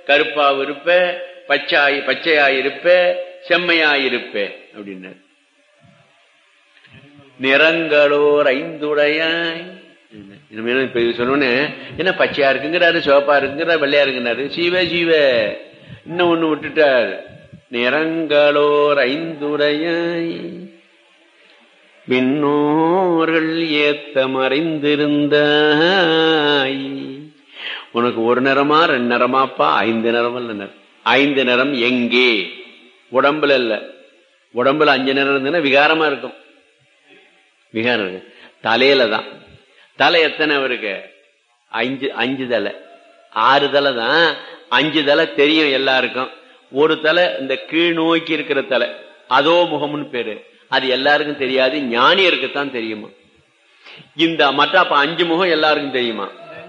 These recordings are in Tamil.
கருப்பாவும் இருப்ப பச்சாய் பச்சையாய் இருப்ப செம்மையாய் இருப்ப அப்படின்னாரு நிறங்களோர் ஐந்துடையாய் இனிமேல் இப்ப இது சொன்னோன்னு என்ன பச்சையா இருக்குங்கிறாரு சிவப்பா இருக்குங்கிறாரு வெள்ளையா இருக்குங்கிறாரு சீவ சீவ இன்னும் ஒண்ணு விட்டுட்டார் நிறங்களோர் ஐந்துடையாய் விண்ணோர்கள் ஏத்த மறைந்திருந்தாய் உனக்கு ஒரு நிறமா ரெண்டு நிறமாப்பா ஐந்து நிறம் இல்ல நிறம் ஐந்து நிறம் எங்கே உடம்புல இல்ல உடம்புல அஞ்சு நிறம் இருந்ததுன்னா விகாரமா இருக்கும் விகாரம் இருக்கு தலையில தான் தலை எத்தனை அவருக்கு அஞ்சு அஞ்சு தலை ஆறு தலை தான் அஞ்சு தலை தெரியும் எல்லாருக்கும் ஒரு தலை இந்த கீழ் நோக்கி இருக்கிற தலை அதோ முகம்னு பேரு அது எல்லாருக்கும் தெரியாது ஞானியருக்கு தான் தெரியுமா இந்த மற்ற அப்ப அஞ்சு முகம் எல்லாருக்கும் தெரியுமா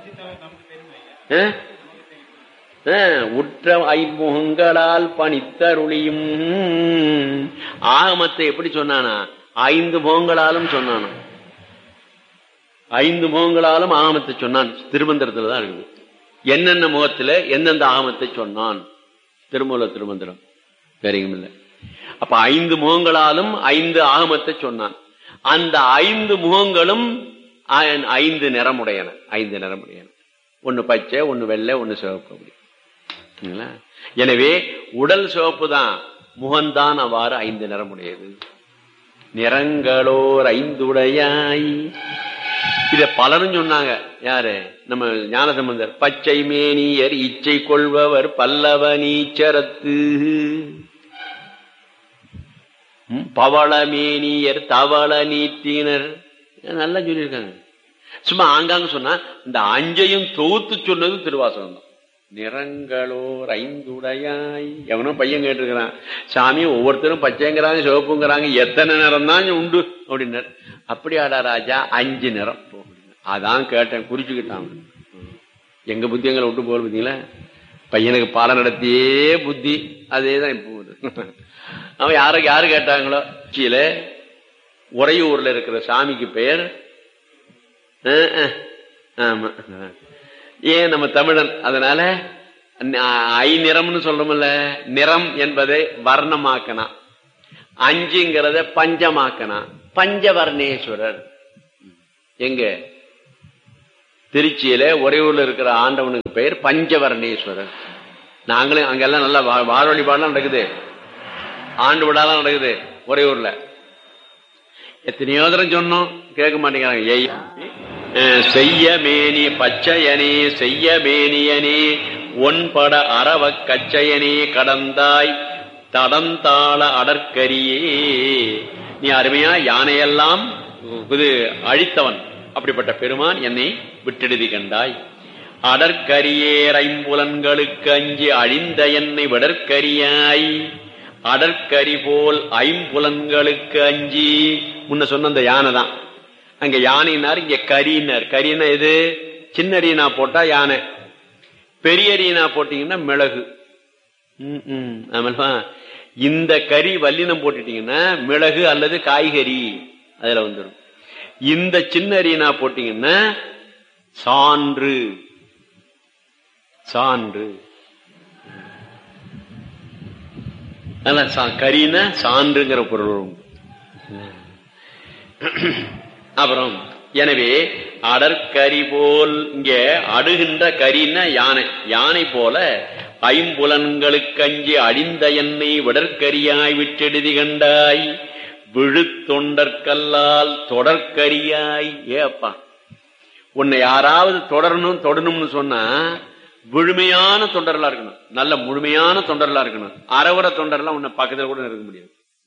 உற்ற ஐமுகங்களால் பணித்தருளியும் ஆகமத்தை எப்படி சொன்னானா ஐந்து முகங்களாலும் சொன்னானா ஐந்து முகங்களாலும் ஆகமத்தை சொன்னான் திருமந்திரத்துல தான் இருக்குது என்னென்ன முகத்துல எந்தெந்த ஆகமத்தை சொன்னான் திருமூல திருமந்திரம் வேறையும் இல்லை அப்ப ஐந்து முகங்களாலும் ஐந்து ஆகமத்தை சொன்னான் அந்த ஐந்து முகங்களும் ஐந்து நிறமுடையன ஐந்து நிறமுடையன ஒன்னு பச்சை ஒன்னு வெள்ளை ஒன்னு சிவப்பு அப்படி எனவே உடல் சிவப்பு தான் முகம்தான் அவ்வாறு ஐந்து நிறமுடையது நிறங்களோர் ஐந்துடையாய் இத பலரும் சொன்னாங்க யாரு நம்ம ஞானசம்பந்தர் பச்சை மேனியர் இச்சை கொள்பவர் பல்லவ நீச்சரத்து பவளமேனியர் தவள நீட்டினர் நல்லா சொல்லியிருக்காங்க சும்மா ஆங்காங்க சொன்னா இந்த அஞ்சையும் தொகுத்து சொன்னது திருவாசகம் தான் நிறங்களோர் ஐந்துடையாய் எவனோ பையன் கேட்டிருக்கிறான் சாமி ஒவ்வொருத்தரும் பச்சைங்கிறாங்க சிவப்புங்கிறாங்க எத்தனை நிறம் தான் உண்டு அப்படின்னார் அப்படியாடா ராஜா அஞ்சு நிறம் அதான் கேட்டேன் குறிச்சுக்கிட்டான் எங்க புத்தி எங்களை விட்டு போல பார்த்தீங்களா பையனுக்கு பாடம் நடத்தியே புத்தி அதே தான் இப்போ அவன் யார யாரு கேட்டாங்களோ கீழ உறையூர்ல இருக்கிற சாமிக்கு பெயர் ஆமா ஏன் நம்ம தமிழன் அதனால ஐ நிறம்னு சொல்றோம்ல நிறம் என்பதை வர்ணமாக்கனா அஞ்சுங்கிறத பஞ்சமாக்கனா பஞ்சவர்ணேஸ்வரர் எங்க திருச்சியில ஒரே ஊர்ல இருக்கிற ஆண்டவனுக்கு பெயர் பஞ்சவர்ணேஸ்வரர் நாங்களும் அங்கெல்லாம் நல்லா வார வழிபாடுலாம் நடக்குது ஆண்டு விழாலாம் நடக்குது ஒரே ஊர்ல எத்தனையோ தரம் சொன்னோம் கேட்க மாட்டேங்கிறாங்க செய்ய மேனி பச்சையனே செய்ய மேனியனே ஒன்பட அறவ கச்சையனே கடந்தாய் தடந்தாள அடற்கரியே நீ அருமையா யானையெல்லாம் இது அழித்தவன் அப்படிப்பட்ட பெருமான் என்னை விட்டெழுதி கண்டாய் அடற்கரியேர் ஐம்புலன்களுக்கு அஞ்சி அழிந்த என்னை விடற்கரியாய் அடற்கரி போல் ஐம்புலன்களுக்கு அஞ்சி முன்ன சொன்ன அந்த யானை தான் அங்க யானைனார் இங்க கரினார் கரினா எது சின்ன அரியனா போட்டா யானை பெரிய அரியனா போட்டீங்கன்னா மிளகு ஆமாப்பா இந்த கறி வல்லினம் போட்டுட்டீங்கன்னா மிளகு அல்லது காய்கறி அதுல வந்துடும் இந்த சின்ன அரியனா போட்டீங்கன்னா சான்று சான்று கரின சான்றுங்கிற பொருள் உண்டு அப்புறம் எனவே அடற்கரி போல் இங்க அடுகின்ற கரின யானை யானை போல ஐம்புலன்களுக்கு அஞ்சி அழிந்த என்னை விடற்கரியாய் விட்டெடுதி கண்டாய் விழுத்தொண்டற்கல்லால் தொடர்கரியாய் ஏப்பா உன்னை யாராவது தொடரணும் தொடணும்னு சொன்னா விழுமையான தொண்டர்களா இருக்கணும் நல்ல முழுமையான தொண்டர்களா இருக்கணும் அறவர தொண்டர்லாம் உன்னை பக்கத்துல கூட இருக்க முடியாது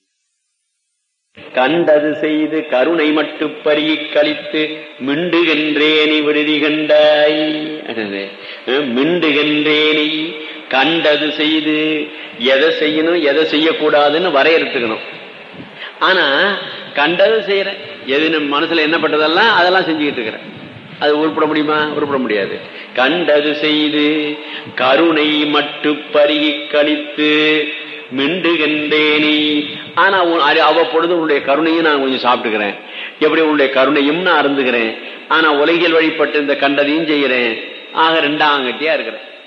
கண்டது செய்து கருணை மட்டு பருகி கழித்து மிண்டுகின்றேனி விடுதி கண்டாய் மிண்டுகின்றேனி கண்டது செய்து எதை செய்யணும் எதை செய்யக்கூடாதுன்னு வரையறுத்துக்கணும் ஆனா கண்டது செய்யறேன் எது நம்ம மனசுல என்ன பட்டதெல்லாம் அதெல்லாம் செஞ்சுக்கிட்டு இருக்கிறேன் அது உருப்பட முடியுமா உருப்பட முடியாது கண்டது செய்து கருணை மட்டு பருகி கழித்து மிண்டுகின்றேனி ஆனா அவ்வப்பொழுது உன்னுடைய கருணையும் நான் கொஞ்சம் சாப்பிட்டுக்கிறேன் எப்படி உன்னுடைய கருணையும் நான் அருந்துகிறேன் ஆனா உலகில் வழிபட்டு இந்த கண்டதையும் செய்கிறேன் ஆக ரெண்டாங்கட்டியா இருக்கிறேன்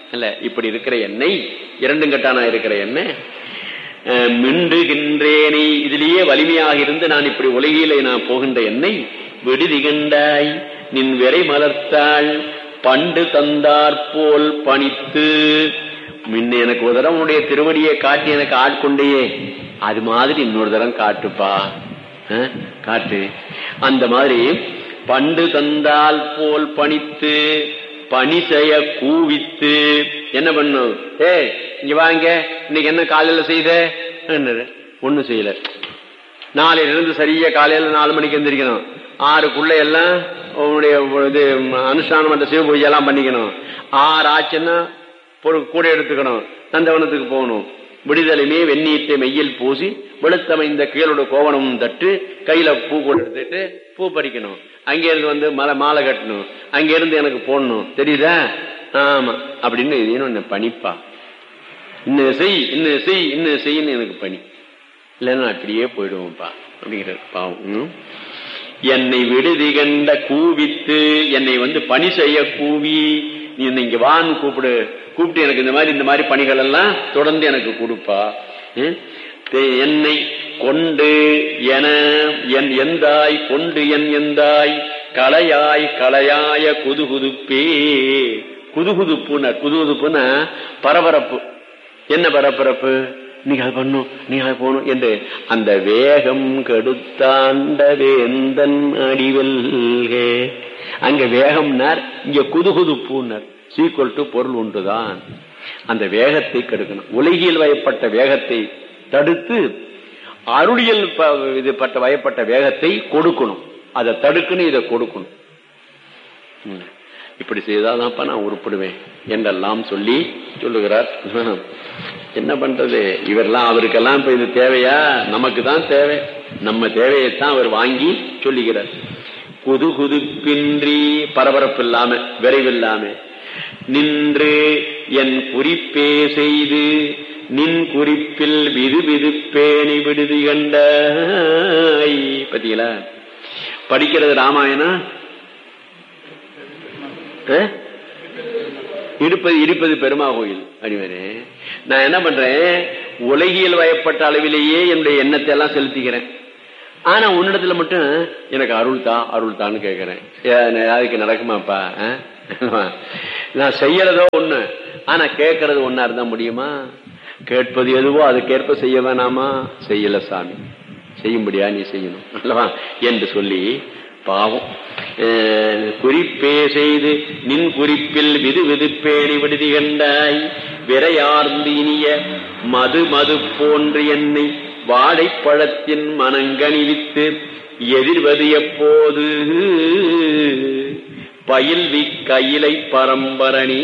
இல்ல இப்படி இருக்கிற எண்ணெய் இரண்டும் கட்டானா இருக்கிற எண்ணெய் அஹ், மிண்டுகின்றேனே இதிலேயே வலிமையாக இருந்து நான் இப்படி உலகிலே நான் போகின்ற எண்ணெய் விடுதி கண்டாய் நின் விரை மலர்த்தாள் பண்டு தந்தாற்போல் பணித்து முன்ன எனக்கு ஒரு தரம் உன்னுடைய திருவடியை காட்டி எனக்கு ஆட்கொண்டையே அது மாதிரி இன்னொரு தரம் காட்டுப்பா அஹ், காட்டு அந்த மாதிரி பண்டு தந்தால் போல் பணித்து பணி செய்ய கூவித்து என்ன பண்ணும் ஏ இங்க வாங்க இன்னைக்கு என்ன காலையில செய்த ஒண்ணும் செய்யல நாளையில இருந்து சரியா காலையில நாலு மணிக்கு எந்திரிக்கணும் ஆறுக்குள்ள எல்லாம் உன்னுடைய இது அனுஷ்டானம் அந்த சிவ பூஜை எல்லாம் பண்ணிக்கணும் ஆறு ஆச்சுன்னா பொரு கூட எடுத்துக்கணும் நந்தவனத்துக்கு போகணும் விடுதலைமே வெந்நீட்டை மெய்யில் பூசி வெளுத்தமைந்த கீழோட கோவணமும் தட்டு கையில பூ கூட எடுத்துட்டு பூ பறிக்கணும் அங்க இருந்து வந்து மலை மாலை கட்டணும் அங்க இருந்து எனக்கு போடணும் தெரியுதா ஆமா அப்படின்னு இது பணிப்பா இன்னும் செய் இன்னும் செய் இன்னும் செய்ன்னு எனக்கு பணி இல்லைன்னா நான் அப்படியே போயிடுவோம்ப்பா அப்படிங்கிற பாவம் ம். என்னை விடுதி கண்ட கூவித்து என்னை வந்து பணி செய்ய கூவி நீ என்னை இங்க வான்னு கூப்பிடு கூப்பிட்டு எனக்கு இந்த மாதிரி இந்த மாதிரி பணிகள் எல்லாம் தொடர்ந்து எனக்கு கொடுப்பா ம். தே- என்னை கொண்டு என என் எந்தாய் கொண்டு என் எந்தாய் கலையாய் கலையாய குதுகுதுப்பே குதுகுதுப்புனர் குதுகுதுப்புன்னா பரபரப்பு என்ன பரபரப்பு நீங்க அது பண்ணும் நீங்க அது போகணும் என்று அந்த வேகம் கெடுத்தாண்ட வேந்தன் அடிவல்கே அங்க வேகம்னார் இங்க குதுகுதுப்புனர் சீக்குவல் டு பொருள் ஒன்றுதான் அந்த வேகத்தை கெடுக்கணும் உலகில் வயப்பட்ட வேகத்தை தடுத்து அருளியல் ப- இது பட்ட வயப்பட்ட வேகத்தை கொடுக்கணும் அதை தடுக்கணும் இதை கொடுக்கணும் ம். இப்படி செய்தாதான்ப்பா நான் உருப்படுவேன் என்றெல்லாம் சொல்லி சொல்லுகிறார் என்ன பண்றது இவரெல்லாம் அவருக்கெல்லாம் இப்ப இது தேவையா நமக்கு தான் தேவை நம்ம தேவையைத்தான் அவர் வாங்கி சொல்லுகிறார் குது குதுப்பின்றி பரபரப்பு இல்லாம விரைவில்லாம நின்று என் குறிப்பே செய்து நின் குறிப்பில் விது விதுப்பேணி விடுதி கண்டாய் பாத்தீங்களா படிக்கிறது ராமாயணம் அஹ்? இருப்பது இருப்பது பெருமா கோயில் அடிவரே நான் என்ன பண்றேன் உலகியல் வயப்பட்ட அளவிலேயே என்னுடைய எண்ணத்தை எல்லாம் செலுத்திக்கிறேன் ஆனா உன்னிடத்துல மட்டும் எனக்கு அருள் தான் அருள் தான்னு கேட்கிறேன் ஏ- அதுக்கு நடக்குமாப்பா அஹ்? நான் செய்யறதோ ஒண்ணு ஆனா கேட்கறது ஒன்னா இருந்தா முடியுமா கேட்பது எதுவோ அதுக்கேற்ப செய்ய வேணாமா செய்யல சாமி செய்யும்படியா நீ செய்யணும் அல்லவா என்று சொல்லி பாவம் அஹ், குறிப்பே செய்து நின் குறிப்பில் விது விதுப்பேணி விடுதி கண்டாய் விரையார்ந்து இனிய மது மது போன்று என்னை வாழைப்பழத்தின் மனங்கணிவித்து எதிர்வது எப்போது பயில்வி கையிலை பரம்பரணி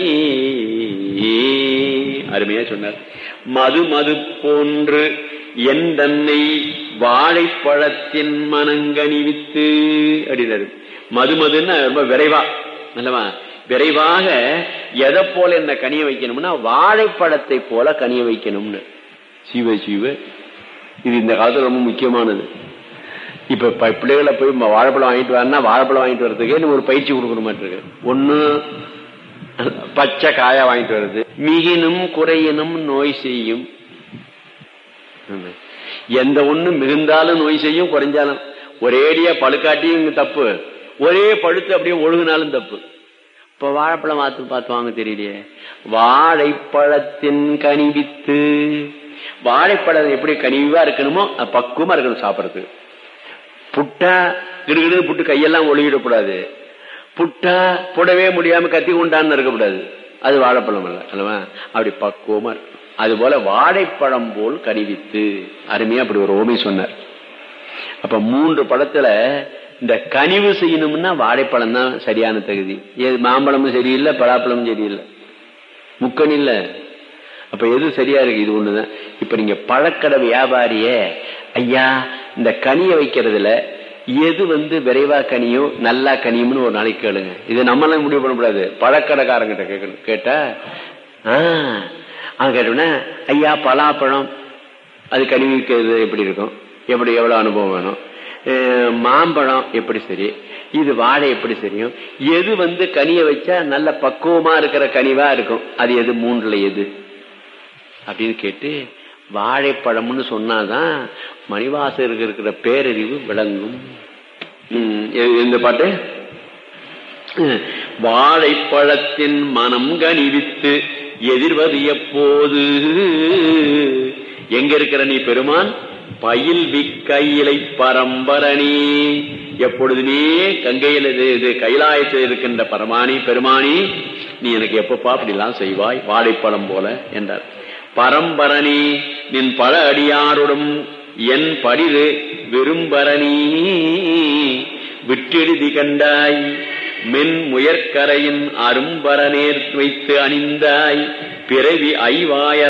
அருமையா சொன்னார் மது மது போன்று என் தன்னை வாழைப்பழத்தின் மனங்கணிவித்து அப்படின்னாரு மது மதுன்னு ரொம்ப விரைவா அல்லவா விரைவாக எதை போல என்ன கனிய வைக்கணும்னா வாழைப்பழத்தை போல கனிய வைக்கணும்னு சிவ சிவ இது இந்த காலத்துல ரொம்ப முக்கியமானது இப்ப ப- பிள்ளைகளை போய் ம- வாழைப்பழம் வாங்கிட்டு வரனா வாழைப்பழம் வாங்கிட்டு வர்றதுக்கு நீ ஒரு பயிற்சி கொடுக்குற மாதிரி இருக்கு ஒண்ணு பச்சை காயா வாங்கிட்டு வருது மிகினும் குறையினும் நோய் செய்யும் ஆமா. எந்த ஒண்ணு மிகுந்தாலும் நோய் செய்யும் குறைஞ்சாலும் ஒரேடியா பழுக்காட்டியும் இங்க தப்பு ஒரே பழுத்து அப்படியே ஒழுகுனாலும் தப்பு இப்ப வாழைப்பழம் பார்த்து பார்த்து வாங்க தெரியலையே வாழைப்பழத்தின் கனிவித்து வாழைப்பழம் எப்படி கனிவா இருக்கணுமோ அது பக்குவமா இருக்கணும் சாப்பிடறதுக்கு புட்டா கிடுகிடு புட்டு கையெல்லாம் ஒழுகிடக்கூடாது புட்டா புடவே முடியாம கத்தி கொண்டான்னு இருக்கக்கூடாது அது வாழைப்பழம் அல்ல அல்லவா அப்படி பக்குவமா இருக்கும் அது போல வாழைப்பழம் போல் கனிவித்து அருமையா அப்படி ஒரு ஓமை சொன்னார் அப்ப மூன்று பழத்துல இந்த கனிவு செய்யணும்னா வாழைப்பழம் தான் சரியான தகுதி ஏது மாம்பழமும் சரியில்லை பலாப்பழமும் சரியில்லை முக்கணி இல்ல அப்ப எது சரியா இருக்கு இது ஒண்ணுதான் இப்ப நீங்க பழக்கடை வியாபாரியே ஐயா இந்த கனிய வைக்கிறதுல எது வந்து விரைவா கனியும் நல்லா கனியும்னு ஒரு நாளைக்கு கேளுங்க இது நம்மளாம் முடிவு பண்ணக்கூடாது பழக்கடைக்காரங்கிட்ட கேட்கணும் கேட்டா ஆஹ் அவன் கேட்டோம்னா ஐயா பலாப்பழம் அது கனிவிக்கிறது எப்படி இருக்கும் எப்படி எவ்வளவு அனுபவம் வேணும் அஹ், மாம்பழம் எப்படி சரி இது வாழை எப்படி சரியும் எது வந்து கனிய வச்சா நல்ல பக்குவமா இருக்கிற கனிவா இருக்கும் அது எது மூன்றுல எது அப்படின்னு கேட்டு வாழைப்பழம்னு சொன்னாதான் மணிவாசருக்கு இருக்கிற பேரறிவு விளங்கும் ம், எ- எந்த பாட்டு வாழைப்பழத்தின் மனம் கனிவித்து எதிர்வது எப்போது எங்க இருக்கிற நீ பெருமான் பயில் விக்கையிலை பரம்பரணி எப்பொழுதுமே கங்கையில் இது இது கைலாயத்தில் இருக்கின்ற பரமானி பெருமானி நீ எனக்கு எப்பப்பா அப்படிலாம் செய்வாய் வாழைப்பழம் போல என்றார் பரம்பரணி நின் பல அடியாருடன் என் படிது விரும்பரணி விட்டெழுதி கண்டாய் மென் முயற்கரையின் அரும்பரநேர் வைத்து அணிந்தாய் பிறவி ஐவாய